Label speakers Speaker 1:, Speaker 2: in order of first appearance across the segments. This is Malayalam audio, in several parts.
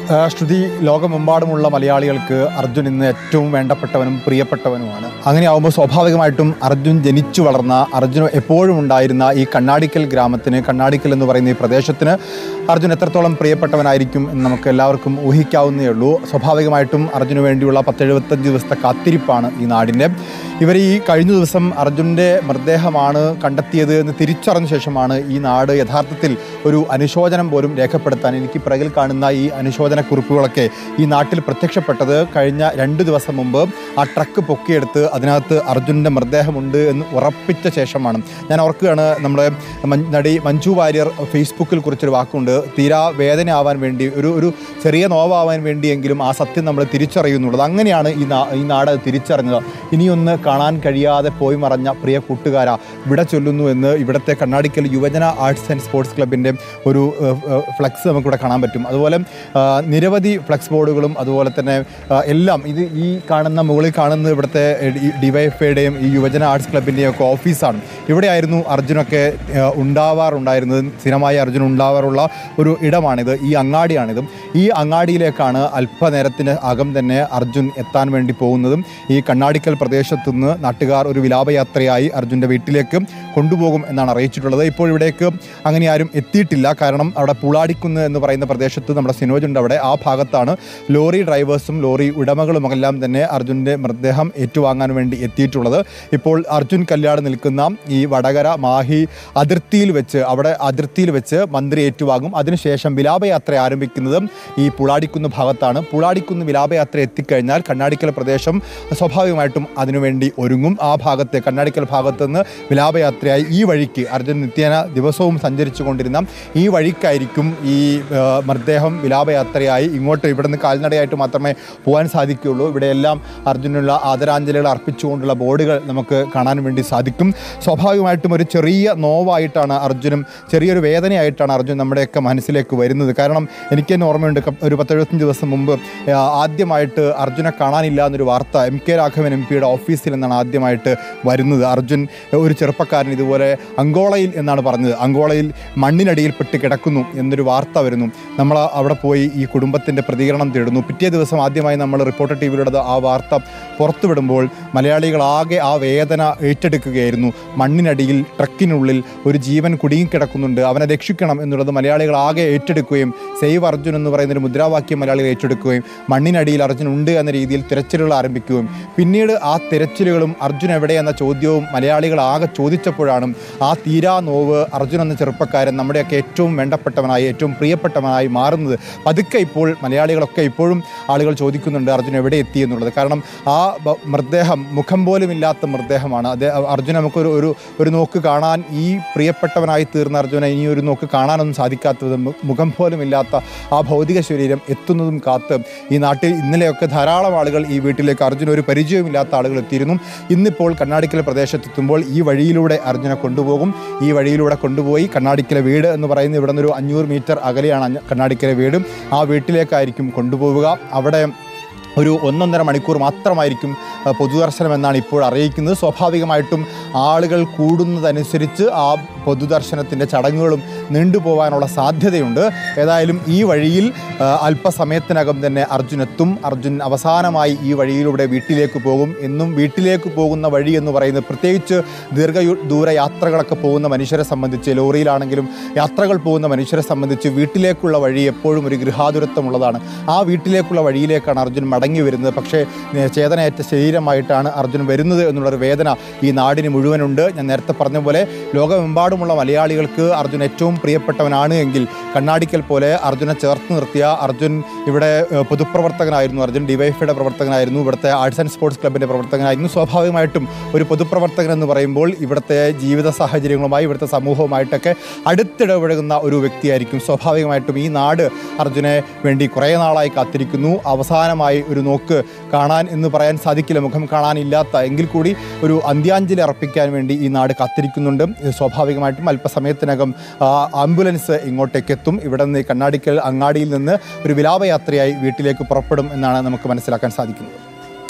Speaker 1: ആ, ശ്രുതി ലോകമെമ്പാടുമുള്ള മലയാളികൾക്ക് അർജുൻ ഇന്ന് ഏറ്റവും വേണ്ടപ്പെട്ടവനും പ്രിയപ്പെട്ടവനുമാണ് അങ്ങനെയാവുമ്പോൾ സ്വാഭാവികമായിട്ടും അർജുൻ ജനിച്ചു വളർന്ന അർജുൻ എപ്പോഴും ഉണ്ടായിരുന്ന ഈ കണ്ണാടിക്കൽ ഗ്രാമത്തിന് കണ്ണാടിക്കൽ എന്ന് പറയുന്ന ഈ പ്രദേശത്തിന് അർജുൻ എത്രത്തോളം പ്രിയപ്പെട്ടവനായിരിക്കും എന്ന് നമുക്ക് എല്ലാവർക്കും ഊഹിക്കാവുന്നേ ഉള്ളൂ സ്വാഭാവികമായിട്ടും അർജുന് വേണ്ടിയുള്ള പത്തെഴുപത്തഞ്ച് ദിവസത്തെ കാത്തിരിപ്പാണ് ഈ നാടിൻ്റെ ഇവർ ഈ കഴിഞ്ഞ ദിവസം അർജുൻ്റെ മൃതദേഹമാണ് കണ്ടെത്തിയത് എന്ന് തിരിച്ചറിഞ്ഞ ശേഷമാണ് ഈ നാട് യഥാർത്ഥത്തിൽ ഒരു അനുശോചനം പോലും രേഖപ്പെടുത്താൻ എനിക്ക് പിറകിൽ കാണുന്ന ഈ അനുശോചന കുറിപ്പുകളൊക്കെ ഈ നാട്ടിൽ പ്രത്യക്ഷപ്പെട്ടത് കഴിഞ്ഞ രണ്ട് ദിവസം മുമ്പ് ആ ട്രക്ക് പൊക്കിയെടുത്ത് അതിനകത്ത് അർജുൻ്റെ മൃതദേഹമുണ്ട് എന്ന് ഉറപ്പിച്ച ശേഷമാണ് ഞാൻ ഓർക്കുകയാണ് നമ്മുടെ മൻ- നടി മഞ്ജു വാര്യർ ഫേസ്ബുക്കിൽ കുറിച്ചൊരു വാക്കുണ്ട് തീരാ വേദനയാവാൻ വേണ്ടി ഒരു ഒരു ചെറിയ നോവാവാൻ വേണ്ടിയെങ്കിലും ആ സത്യം നമ്മൾ തിരിച്ചറിയുന്നുള്ളത് അങ്ങനെയാണ് ഈ നാ ഈ നാട് അത് തിരിച്ചറിഞ്ഞത് ഇനിയൊന്ന് കാണാൻ കഴിയാതെ പോയി മറഞ്ഞ പ്രിയ കൂട്ടുകാരാ വിട ചൊല്ലുന്നു എന്ന് ഇവിടുത്തെ കണ്ണാടിക്കൽ യുവജന ആർട്സ് ആൻഡ് സ്പോർട്സ് ക്ലബിൻ്റെ ഒരു ഏഹ്, ഏഹ്, ഫ്ലെക്സ് നമുക്കിവിടെ കാണാൻ പറ്റും അതുപോലെ ആ, നിരവധി ഫ്ലെക്സ് ബോർഡുകളും അതുപോലെ തന്നെ ആ, എല്ലാം ഇത് ഈ കാണുന്ന മുകളിൽ കാണുന്ന ഇവിടുത്തെ ഡിവൈഎഫ്ഐയുടെയും ഈ യുവജന ആർട്സ് ക്ലബിൻ്റെയും ഒക്കെ ഓഫീസാണ് ഇവിടെയായിരുന്നു അർജുനൊക്കെ ആ, ഉണ്ടാവാറുണ്ടായിരുന്നത് സ്ഥിരമായി അർജുൻ ഉണ്ടാവാറുള്ള ഒരു ഇടമാണിത് ഈ അങ്ങാടിയാണിത് ഈ അങ്ങാടിയിലേക്കാണ് അല്പനേരത്തിന് അകം തന്നെ അർജുൻ എത്താൻ വേണ്ടി പോകുന്നതും ഈ കണ്ണാടിക്കൽ പ്രദേശത്തു നിന്ന് നാട്ടുകാർ ഒരു വിലാപയാത്രയായി അർജുൻ്റെ വീട്ടിലേക്ക് കൊണ്ടുപോകും എന്നാണ് അറിയിച്ചിട്ടുള്ളത് ഇപ്പോൾ ഇവിടേക്ക് അങ്ങനെ ആരും എത്തിയിട്ടില്ല കാരണം അവിടെ പുളാടിക്കുന്ന് എന്ന് പറയുന്ന പ്രദേശത്ത് നമ്മുടെ സിനോജ് ഉണ്ട് അവിടെ ആ ഭാഗത്താണ് ലോറി ഡ്രൈവേഴ്സും ലോറി ഉടമകളും എല്ലാം തന്നെ അർജുൻ്റെ മൃതദേഹം ഏറ്റുവാങ്ങാൻ വേണ്ടി എത്തിയിട്ടുള്ളത് ഇപ്പോൾ അർജുൻ കല്യാട് നിൽക്കുന്ന ഈ വടകര മാഹി അതിർത്തിയിൽ വെച്ച് അവിടെ അതിർത്തിയിൽ വെച്ച് മന്ത്രി ഏറ്റുവാങ്ങും അതിനുശേഷം വിലാപയാത്ര ആരംഭിക്കുന്നത് ഈ പുളാടിക്കുന്ന് ഭാഗത്താണ് പുളാടിക്കുന്ന് വിലാപയാത്ര എത്തിക്കഴിഞ്ഞാൽ കണ്ണാടിക്കൽ പ്രദേശം സ്വാഭാവികമായിട്ടും അതിനുവേണ്ടി ഒരുങ്ങും ആ ഭാഗത്തെ കണ്ണാടിക്കൽ ഭാഗത്ത് നിന്ന് വിലാപയാത്രയായി ഈ വഴിക്ക് അർജുൻ നിത്യേന ദിവസവും സഞ്ചരിച്ചു കൊണ്ടിരുന്ന ഈ വഴിക്കായിരിക്കും ഈ ആ, മൃതദേഹം വിലാപയാത്രയായി ഇങ്ങോട്ട് ഇവിടുന്ന് കാൽനടയായിട്ട് മാത്രമേ പോകാൻ സാധിക്കുകയുള്ളൂ ഇവിടെയെല്ലാം അർജുനുള്ള ആദരാഞ്ജലികൾ അർപ്പിച്ചുകൊണ്ടുള്ള ബോർഡുകൾ നമുക്ക് കാണാൻ വേണ്ടി സാധിക്കും സ്വാഭാവികമായിട്ടും ഒരു ചെറിയ നോവായിട്ടാണ് അർജുനും ചെറിയൊരു വേദനയായിട്ടാണ് അർജുൻ നമ്മുടെയൊക്കെ മനസ്സിലേക്ക് വരുന്നത് കാരണം എനിക്ക് തന്നെ ഓർമ്മയുണ്ട് ക- ഒരു പത്തെഴുപത്തഞ്ച് ദിവസം മുമ്പ് ആ, ആദ്യമായിട്ട് അർജുനെ കാണാനില്ല എന്നൊരു വാർത്ത എം കെ രാഘവൻ എം പിയുടെ ഓഫീസിൽ നിന്നാണ് ആദ്യമായിട്ട് വരുന്നത് അർജുൻ ഒരു ചെറുപ്പക്കാരൻ ഇതുപോലെ അങ്കോളയിൽ എന്നാണ് പറഞ്ഞത് അങ്കോളയിൽ മണ്ണിനടിയിൽ പെട്ട് കിടക്കുന്നു എന്നൊരു വാർത്ത വരുന്നു നമ്മൾ അവിടെ പോയി ഈ കുടുംബത്തിൻ്റെ പ്രതികരണം തേടുന്നു പിറ്റേ ദിവസം ആദ്യമായി നമ്മൾ റിപ്പോർട്ടർ ടി വിയിലൂടെ ആ വാർത്ത പുറത്തുവിടുമ്പോൾ മലയാളികളാകെ ആ വേദന ഏറ്റെടുക്കുകയായിരുന്നു മണ്ണിനടിയിൽ ട്രക്കിനുള്ളിൽ ഒരു ജീവൻ കുടുങ്ങിക്കിടക്കുന്നുണ്ട് അവനെ രക്ഷിക്കണം എന്നുള്ളത് മലയാളികളാകെ ഏറ്റെടുക്കുകയും സേവ് അർജുൻ എന്ന് പറയുന്ന ഒരു മുദ്രാവാക്യം മലയാളികൾ ഏറ്റെടുക്കുകയും മണ്ണിനടിയിൽ അർജുൻ ഉണ്ട് എന്ന രീതിയിൽ തിരച്ചിലുകൾ ആരംഭിക്കുകയും പിന്നീട് ആ തിരച്ചിലുകളും അർജുൻ എവിടെ എന്ന ചോദ്യവും മലയാളികൾ ആകെ ചോദിച്ചപ്പോഴാണ് ആ തീരാ നോവ് അർജുൻ എന്ന ചെറുപ്പക്കാരൻ നമ്മുടെയൊക്കെ ഏറ്റവും വേണ്ടപ്പെട്ടവനായി ഏറ്റവും പ്രിയപ്പെട്ടവനായി മാറുന്നത് പതുക്കെ ഇപ്പോൾ മലയാളികളൊക്കെ ഇപ്പോഴും ആളുകൾ ചോദിക്കുന്നുണ്ട് അർജുൻ എവിടെ എത്തി എന്നുള്ളത് കാരണം ആ ബ- മൃതദേഹം മുഖം പോലും ഇല്ലാത്ത മൃതദേഹമാണ് അത് അർജുൻ നമുക്കൊരു ഒരു ഒരു നോക്ക് കാണാൻ ഈ പ്രിയപ്പെട്ടവനായി തീർന്ന അർജുനെ ഇനി ഒരു നോക്ക് കാണാനൊന്നും സാധിക്കാത്തത് മു- മുഖം പോലും ഇല്ലാത്ത ആ ഭൗതിക ശരീരം എത്തുന്നതും കാത്ത് ഈ നാട്ടിൽ ഇന്നലെയൊക്കെ ധാരാളം ആളുകൾ ഈ വീട്ടിലേക്ക് അർജുന ഒരു പരിചയമില്ലാത്ത ആളുകൾ എത്തിയിരുന്നു ഇന്നിപ്പോൾ കണ്ണാടിക്കൽ പ്രദേശത്തെത്തുമ്പോൾ ഈ വഴിയിലൂടെ അർജുനെ കൊണ്ടുപോകും ഈ വഴിയിലൂടെ കൊണ്ടുപോയി കണ്ണാടിക്കലെ വീട് എന്ന് പറയുന്ന ഇവിടെ നിന്നൊരു അഞ്ഞൂറ് മീറ്റർ അകലെയാണ് അഞ്ഞ- കണ്ണാടിക്കലെ വീട് ആ വീട്ടിലേക്കായിരിക്കും കൊണ്ടുപോവുക അവിടെ ഒരു ഒന്നൊന്നര മണിക്കൂർ മാത്രമായിരിക്കും ആ, പൊതുദർശനം എന്നാണ് ഇപ്പോൾ അറിയിക്കുന്നത് സ്വാഭാവികമായിട്ടും ആളുകൾ കൂടുന്നതനുസരിച്ച് ആ പൊതുദർശനത്തിൻ്റെ ചടങ്ങുകളും നീണ്ടുപോകാനുള്ള സാധ്യതയുണ്ട് ഏതായാലും ഈ വഴിയിൽ ആ, അല്പസമയത്തിനകം തന്നെ അർജുൻ എത്തും അർജുൻ അവസാനമായി ഈ വഴിയിലൂടെ വീട്ടിലേക്ക് പോകും എന്നും വീട്ടിലേക്ക് പോകുന്ന വഴി എന്ന് പറയുന്നത് പ്രത്യേകിച്ച് ദീർഘ ദൂര യാത്രകളൊക്കെ പോകുന്ന മനുഷ്യരെ സംബന്ധിച്ച് ലോറിയിലാണെങ്കിലും യാത്രകൾ പോകുന്ന മനുഷ്യരെ സംബന്ധിച്ച് വീട്ടിലേക്കുള്ള വഴി എപ്പോഴും ഒരു ഗൃഹാതുരത്വമുള്ളതാണ് ആ വീട്ടിലേക്കുള്ള വഴിയിലേക്കാണ് അർജുൻ മടങ്ങി വരുന്നത് പക്ഷേ ഏ, ചേതനയേറ്റ ശരീരമായിട്ടാണ് അർജുൻ വരുന്നത് എന്നുള്ളൊരു വേദന ഈ നാടിന് മുഴുവനുണ്ട് ഞാൻ നേരത്തെ പറഞ്ഞ പോലെ ലോകമെമ്പാടുമുള്ള മലയാളികൾക്ക് അർജുൻ ഏറ്റവും പ്രിയപ്പെട്ടവനാണ് എങ്കിൽ കണ്ണാടിക്കൽ പോലെ അർജുനെ ചേർത്ത് നിർത്തിയ അർജുൻ ഇവിടെ ഏ, പൊതുപ്രവർത്തകനായിരുന്നു അർജുൻ ഡിവൈഫൈയുടെ പ്രവർത്തകനായിരുന്നു ഇവിടുത്തെ ആർട്സ് ആൻഡ് സ്പോർട്സ് ക്ലബിൻ്റെ പ്രവർത്തകനായിരുന്നു സ്വാഭാവികമായിട്ടും ഒരു പൊതുപ്രവർത്തകൻ എന്ന് പറയുമ്പോൾ ഇവിടുത്തെ ജീവിത സാഹചര്യങ്ങളുമായി ഇവിടുത്തെ സമൂഹവുമായിട്ടൊക്കെ അടുത്തിടപഴകുന്ന ഒരു വ്യക്തിയായിരിക്കും സ്വാഭാവികമായിട്ടും ഈ നാട് അർജുനെ വേണ്ടി കുറേ നാളായി കാത്തിരിക്കുന്നു അവസാനമായി ഒരു നോക്ക് കാണാൻ എന്ന് പറയാൻ സാധിക്കില്ല മുഖം കാണാനില്ലാത്ത എങ്കിൽ കൂടി ഒരു അന്ത്യാഞ്ജലി അർപ്പിക്കാൻ വേണ്ടി ഈ നാട് കാത്തിരിക്കുന്നുണ്ട് ഇത് സ്വാഭാവികമായിട്ടും അല്പസമയത്തിനകം ആ, ആംബുലൻസ് ഇങ്ങോട്ടേക്ക് എത്തും ഇവിടെ നിന്ന് ഈ കണ്ണാടിക്കൽ അങ്ങാടിയിൽ നിന്ന് ഒരു വിലാപയാത്രയായി വീട്ടിലേക്ക് പുറപ്പെടും എന്നാണ് നമുക്ക് മനസ്സിലാക്കാൻ സാധിക്കുന്നത്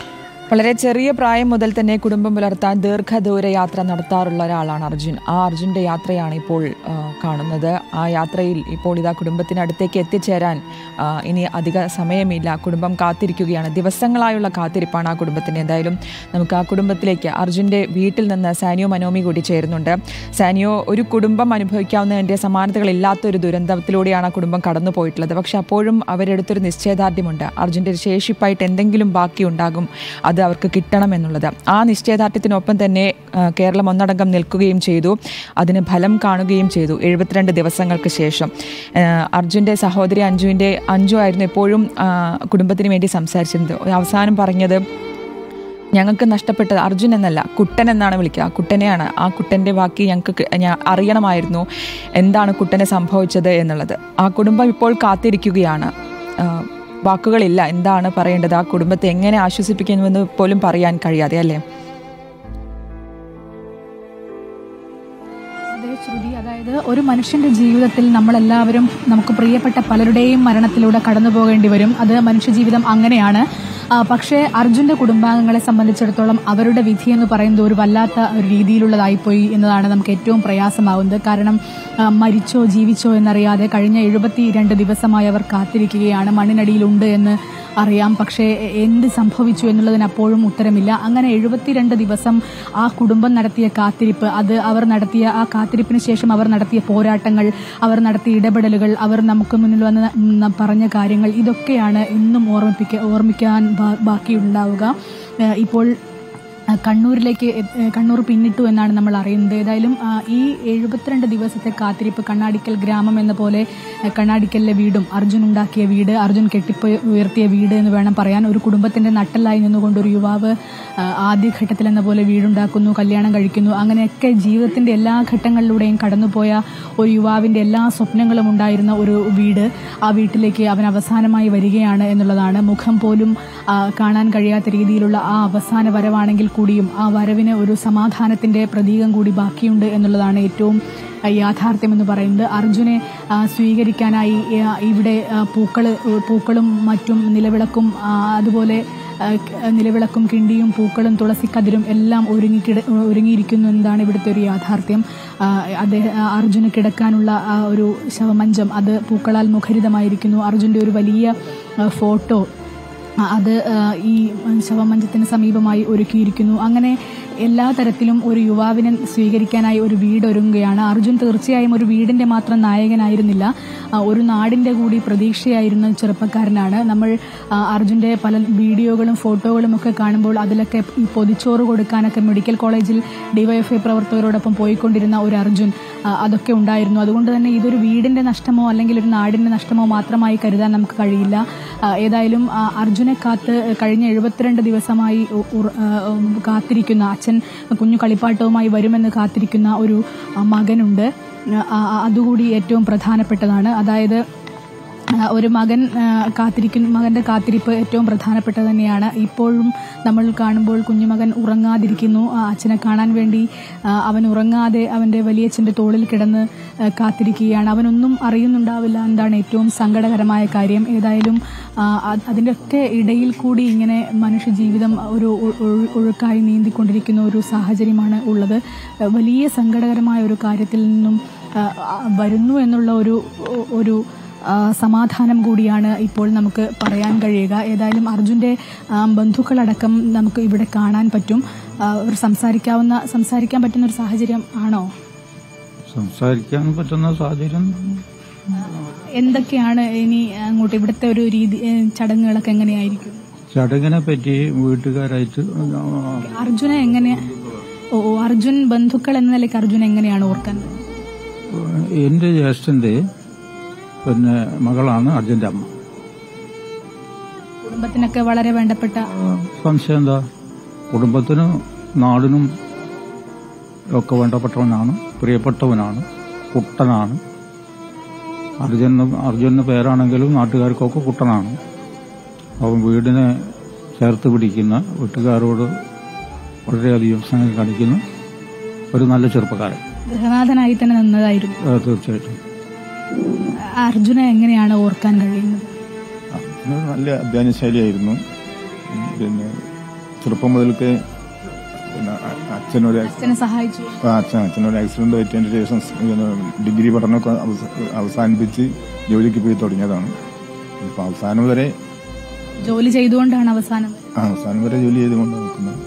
Speaker 2: വളരെ ചെറിയ പ്രായം മുതൽ തന്നെ കുടുംബം പുലർത്താൻ ദീർഘദൂര യാത്ര നടത്താറുള്ള ഒരാളാണ് അർജുൻ ആ അർജുൻ്റെ യാത്രയാണ് ഇപ്പോൾ ആ, കാണുന്നത് ആ യാത്രയിൽ ഇപ്പോൾ ഇതാ കുടുംബത്തിനടുത്തേക്ക് എത്തിച്ചേരാൻ ആ, ഇനി അധിക സമയമില്ല കുടുംബം കാത്തിരിക്കുകയാണ് ദിവസങ്ങളായുള്ള കാത്തിരിപ്പാണ് ആ കുടുംബത്തിന് എന്തായാലും നമുക്ക് ആ കുടുംബത്തിലേക്ക് അർജുൻ്റെ വീട്ടിൽ നിന്ന് സാനിയോ മനോമി കൂടി ചേരുന്നുണ്ട് സാനിയോ ഒരു കുടുംബം അനുഭവിക്കാവുന്നതിൻ്റെ സമാനതകളില്ലാത്ത ഒരു ദുരന്തത്തിലൂടെയാണ് ആ കുടുംബം കടന്നു പോയിട്ടുള്ളത് പക്ഷെ അപ്പോഴും അവരെടുത്തൊരു നിശ്ചയദാർഢ്യമുണ്ട് അർജുൻ്റെ ഒരു ശേഷിപ്പായിട്ട് എന്തെങ്കിലും ബാക്കി ഉണ്ടാകും അത് അവർക്ക് കിട്ടണമെന്നുള്ളത് ആ നിശ്ചയദാർഢ്യത്തിനൊപ്പം തന്നെ ആ, കേരളം ഒന്നടങ്കം നിൽക്കുകയും ചെയ്തു അതിന് ഫലം കാണുകയും ചെയ്തു എഴുപത്തിരണ്ട് ദിവസങ്ങൾക്ക് ശേഷം ആ, അർജുൻ്റെ സഹോദരി അഞ്ജുവിൻ്റെ അഞ്ജു ആയിരുന്നു എപ്പോഴും ആ, കുടുംബത്തിന് വേണ്ടി സംസാരിച്ചിരുന്നത് അവസാനം പറഞ്ഞത് ഞങ്ങൾക്ക് നഷ്ടപ്പെട്ടത് അർജുൻ എന്നല്ല കുട്ടൻ എന്നാണ് വിളിക്കുക ആ കുട്ടനെയാണ് ആ കുട്ടൻ്റെ ബാക്കി ഞങ്ങൾക്ക് കി- ഞാൻ അറിയണമായിരുന്നു എന്താണ് കുട്ടനെ സംഭവിച്ചത് എന്നുള്ളത് ആ കുടുംബം ഇപ്പോൾ കാത്തിരിക്കുകയാണ് ആ, വാക്കുകളില്ല എന്താണ് പറയേണ്ടത് ആ കുടുംബത്തെ എങ്ങനെ ആശ്വസിപ്പിക്കുന്നുവെന്ന് പോലും പറയാൻ കഴിയാതെ അല്ലേ
Speaker 3: അതെ ശ്രുതി അതായത് ഒരു മനുഷ്യന്റെ ജീവിതത്തിൽ നമ്മളെല്ലാവരും നമുക്ക് പ്രിയപ്പെട്ട പലരുടെയും മരണത്തിലൂടെ കടന്നു പോകേണ്ടി വരും അത് മനുഷ്യജീവിതം അങ്ങനെയാണ് ആ, പക്ഷേ അർജുന്റെ കുടുംബാംഗങ്ങളെ സംബന്ധിച്ചിടത്തോളം അവരുടെ വിധി എന്ന് പറയുന്നത് ഒരു വല്ലാത്ത ഒരു രീതിയിലുള്ളതായിപ്പോയി എന്നതാണ് നമുക്ക് ഏറ്റവും പ്രയാസമാവുന്നത് കാരണം ആ, മരിച്ചോ ജീവിച്ചോ എന്നറിയാതെ കഴിഞ്ഞ എഴുപത്തി രണ്ട് ദിവസമായി അവർ കാത്തിരിക്കുകയാണ് മണ്ണിനടിയിലുണ്ട് എന്ന് അറിയാം പക്ഷേ എന്ത് സംഭവിച്ചു എന്നുള്ളതിന് അപ്പോഴും ഉത്തരമില്ല അങ്ങനെ എഴുപത്തിരണ്ട് ദിവസം ആ കുടുംബം നടത്തിയ കാത്തിരിപ്പ് അത് അവർ നടത്തിയ ആ കാത്തിരിപ്പിന് ശേഷം അവർ നടത്തിയ പോരാട്ടങ്ങൾ അവർ നടത്തിയ ഇടപെടലുകൾ അവർ നമുക്ക് മുന്നിൽ വന്ന് ഉം പറഞ്ഞ കാര്യങ്ങൾ ഇതൊക്കെയാണ് ഇന്നും ഓർമ്മിപ്പിക്ക ഓർമ്മിക്കാൻ ബാ- ബാക്കിയുണ്ടാവുക ഏഹ് ഇപ്പോൾ ആ, കണ്ണൂരിലേക്ക് എ- ഏ, കണ്ണൂർ പിന്നിട്ടു എന്നാണ് നമ്മൾ അറിയുന്നത് ഏതായാലും ആ, ഈ എഴുപത്തിരണ്ട് ദിവസത്തെ കാത്തിരിപ്പ് കണ്ണാടിക്കൽ ഗ്രാമം എന്ന പോലെ ആ, കണ്ണാടിക്കലിലെ വീടും അർജുൻ ഉണ്ടാക്കിയ വീട് അർജുൻ കെട്ടിപ്പോ ഉയർത്തിയ വീട് എന്ന് വേണം പറയാൻ ഒരു കുടുംബത്തിന്റെ നട്ടലായി നിന്നുകൊണ്ട് ഒരു യുവാവ് ആ, ആദ്യഘട്ടത്തിൽ എന്ന പോലെ വീടുണ്ടാക്കുന്നു കല്യാണം കഴിക്കുന്നു അങ്ങനെയൊക്കെ ജീവിതത്തിന്റെ എല്ലാ ഘട്ടങ്ങളിലൂടെയും കടന്നുപോയ ഒരു യുവാവിന്റെ എല്ലാ സ്വപ്നങ്ങളും ഉണ്ടായിരുന്ന ഒരു വീട് ആ വീട്ടിലേക്ക് അവൻ അവസാനമായി വരികയാണ് എന്നുള്ളതാണ് മുഖം പോലും ആ, കാണാൻ കഴിയാത്ത രീതിയിലുള്ള ആ അവസാന വരവാണെങ്കിൽ കൂടിയും ആ വരവിന് ഒരു സമാധാനത്തിന്റെ പ്രതീകം കൂടി ബാക്കിയുണ്ട് എന്നുള്ളതാണ് ഏറ്റവും ആ, യാഥാർത്ഥ്യം എന്ന് പറയുന്നത് അർജുനെ ആ, സ്വീകരിക്കാനായി ആ, ഇവിടെ ആ, പൂക്കള് പൂക്കളും മറ്റും നിലവിളക്കും ആ, അതുപോലെ ആ, ക- നിലവിളക്കും കിണ്ടിയും പൂക്കളും തുളസിക്കതിരും എല്ലാം ഒരുങ്ങിക്കിട ഒരുങ്ങിയിരിക്കുന്നു എന്നതാണ് ഇവിടുത്തെ ഒരു യാഥാർത്ഥ്യം ആ, അദ്ദേഹം ആ, അർജുന് കിടക്കാനുള്ള ആ ഒരു ശവമഞ്ചം അത് പൂക്കളാൽ മുഖരിതമായിരിക്കുന്നു അർജുന്റെ ഒരു വലിയ ആ, ഫോട്ടോ ആ, അത് ആ, ഈ ശവമഞ്ചത്തിന് സമീപമായി ഒരുക്കിയിരിക്കുന്നു അങ്ങനെ എല്ലാ തരത്തിലും ഒരു യുവാവിനെ സ്വീകരിക്കാനായി ഒരു വീട് ഒരുങ്ങുകയാണ് അർജുൻ തീർച്ചയായും ഒരു വീടിന്റെ മാത്രം നായകനായിരുന്നില്ല ആ, ഒരു നാടിന്റെ കൂടി പ്രതീക്ഷയായിരുന്ന ചെറുപ്പക്കാരനാണ് നമ്മൾ ആ, അർജുന്റെ പല വീഡിയോകളും ഫോട്ടോകളും ഒക്കെ കാണുമ്പോൾ അതിലൊക്കെ ഈ പൊതിച്ചോറ് കൊടുക്കാനൊക്കെ മെഡിക്കൽ കോളേജിൽ ഡിവൈഎഫ്ഐ പ്രവർത്തകരോടൊപ്പം പോയിക്കൊണ്ടിരുന്ന ഒരു അർജുൻ ആ, അതൊക്കെ ഉണ്ടായിരുന്നു അതുകൊണ്ട് തന്നെ ഇതൊരു വീടിന്റെ നഷ്ടമോ അല്ലെങ്കിൽ ഒരു നാടിന്റെ നഷ്ടമോ മാത്രമായി കരുതാൻ നമുക്ക് കഴിയില്ല ആ, ഏതായാലും ആ, അർജുനെ കാത്ത് കഴിഞ്ഞ എഴുപത്തിരണ്ട് ദിവസമായി ഉ- ഉറ- ആ, ഉം, കാത്തിരിക്കുന്ന അച്ഛൻ കുഞ്ഞു കളിപ്പാട്ടവുമായി വരുമെന്ന് കാത്തിരിക്കുന്ന ഒരു ആ, മകനുണ്ട് ആ, ആ, അതുകൂടി ഏറ്റവും പ്രധാനപ്പെട്ടതാണ് അതായത് ആ, ഒരു മകൻ ആ, കാത്തിരിക്കുന്ന മകന്റെ കാത്തിരിപ്പ് ഏറ്റവും പ്രധാനപ്പെട്ടത് തന്നെയാണ് ഇപ്പോഴും നമ്മൾ കാണുമ്പോൾ കുഞ്ഞുമകൻ ഉറങ്ങാതിരിക്കുന്നു ആ, അച്ഛനെ കാണാൻ വേണ്ടി ആ, അവൻ ഉറങ്ങാതെ അവന്റെ വലിയച്ഛന്റെ തോളിൽ കിടന്ന് ആ, കാത്തിരിക്കുകയാണ് അവനൊന്നും അറിയുന്നുണ്ടാവില്ല എന്താണ് ഏറ്റവും സങ്കടകരമായ കാര്യം ഏതായാലും ആ, അത് അതിൻ്റെയൊക്കെ ഇടയിൽ കൂടി ഇങ്ങനെ മനുഷ്യജീവിതം ഒരു ഒ- ഒഴു- ഒഴുക്കായി നീന്തിക്കൊണ്ടിരിക്കുന്ന ഒരു സാഹചര്യമാണ് ഉള്ളത് ആ, വലിയ സങ്കടകരമായ ഒരു കാര്യത്തിൽ നിന്നും ആ, ആ, വരുന്നു എന്നുള്ള ഒരു ഒരു ആ, സമാധാനം കൂടിയാണ് ഇപ്പോൾ നമുക്ക് പറയാൻ കഴിയുക ഏതായാലും അർജുന്റെ ആ, ബന്ധുക്കളടക്കം നമുക്ക് ഇവിടെ കാണാൻ പറ്റും ആ, ഒരു സംസാരിക്കാവുന്ന സംസാരിക്കാൻ പറ്റുന്ന ഒരു സാഹചര്യം ആണോ
Speaker 4: സംസാരിക്കാൻ പറ്റുന്ന സാഹചര്യം
Speaker 3: എന്തൊക്കെയാണ് ഇനി അങ്ങോട്ട് ഇവിടുത്തെ ഒരു രീതി ഏ, ചടങ്ങുകളൊക്കെ എങ്ങനെയായിരിക്കും
Speaker 4: ചടങ്ങിനെ പറ്റി വീട്ടുകാരായിട്ട്
Speaker 3: അർജുന എങ്ങനെ ഓ ഓ, അർജുൻ ബന്ധുക്കൾ എന്ന നിലയ്ക്ക് അർജുൻ എങ്ങനെയാണ് ഓർക്കാൻ
Speaker 4: എന്റെ ജ്യേഷ്ഠന്റെ പിന്നെ മകളാണ് അർജുന്റെ അമ്മ
Speaker 3: കുടുംബത്തിനൊക്കെ വളരെ വേണ്ടപ്പെട്ട
Speaker 4: സംശയം എന്താ കുടുംബത്തിനും നാടിനും ഒക്കെ വേണ്ടപ്പെട്ടവനാണ് പ്രിയപ്പെട്ടവനാണ് കുട്ടനാണ് അർജുന അർജുന പേരാണെങ്കിലും നാട്ടുകാർക്കൊക്കെ കുട്ടനാണ് അവൻ വീടിനെ ചേർത്ത് പിടിക്കുന്ന വീട്ടുകാരോട് വളരെയധികം സ്നേഹം കാണിക്കുന്ന ഒരു നല്ല ചെറുപ്പക്കാരൻ
Speaker 3: ഗൃഹനാഥനായി തന്നെ നിന്നതായിരുന്നു
Speaker 4: ആ, തീർച്ചയായിട്ടും
Speaker 3: അർജുന എങ്ങനെയാണ് ഓർക്കാൻ കഴിയുന്നത്
Speaker 1: അത് നല്ല അധ്വാനശാലിയായിരുന്നു പിന്നെ
Speaker 5: ചെറുപ്പം മുതൽക്ക് പിന്നെ അ- അച്ഛനൊരു
Speaker 3: അച്ഛനെ സഹായിച്ചു
Speaker 5: ആ, അച്ഛൻ അച്ഛനൊരു ആക്സിഡന്റ് പറ്റിയതിന് ശേഷം സ് പിന്നെ ഡിഗ്രി പഠനമൊക്കെ അവസ- അവസാനിപ്പിച്ച് ജോലിക്ക് പോയി തുടങ്ങിയതാണ് ഇപ്പൊ അവസാനം വരെ
Speaker 3: ജോലി ചെയ്തുകൊണ്ടാണ് അവസാനം
Speaker 5: ആ, അവസാനം വരെ ജോലി ചെയ്തുകൊണ്ട് നിൽക്കുന്നത്